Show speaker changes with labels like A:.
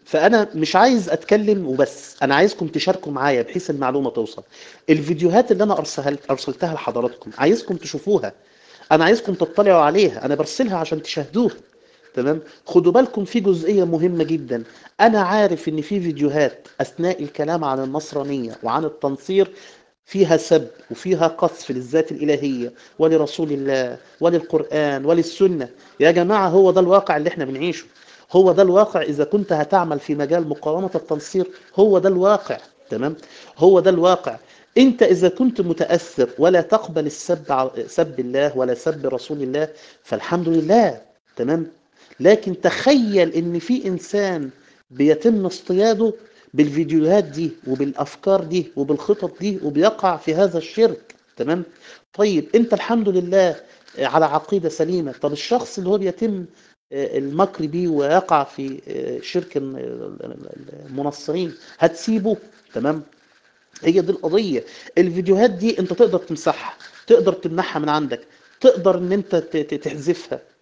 A: فانا مش عايز اتكلم وبس انا عايزكم تشاركوا معايا بحيث المعلومه توصل الفيديوهات اللي انا ارسلها ارسلتها لحضراتكم عايزكم تشوفوها انا عايزكم تطلعوا عليها انا برسلها عشان تشاهدوها تمام خدوا بالكم في جزئيه مهمه جدا انا عارف ان في فيديوهات اثناء الكلام عن النصرانيه وعن التنصير فيها سب وفيها قصف للذات الإلهية ولرسول الله وللقرآن وللسنة يا جماعة هو ده الواقع اللي احنا بنعيشه هو ده الواقع إذا كنت هتعمل في مجال مقاومة التنصير هو ده الواقع تمام هو ده الواقع انت اذا كنت متاثر ولا تقبل السب ع- سب الله ولا سب رسول الله فالحمد لله تمام لكن تخيل ان في انسان بيتم اصطياده بالفيديوهات دي وبالافكار دي وبالخطط دي وبيقع في هذا الشرك تمام طيب انت الحمد لله على عقيده سليمه طب الشخص اللي هو بيتم المكر بيه ويقع في شرك المنصرين هتسيبه تمام هي دي القضيه الفيديوهات دي انت تقدر تمسحها تقدر تمنحها من عندك تقدر ان انت ت- ت- تحذفها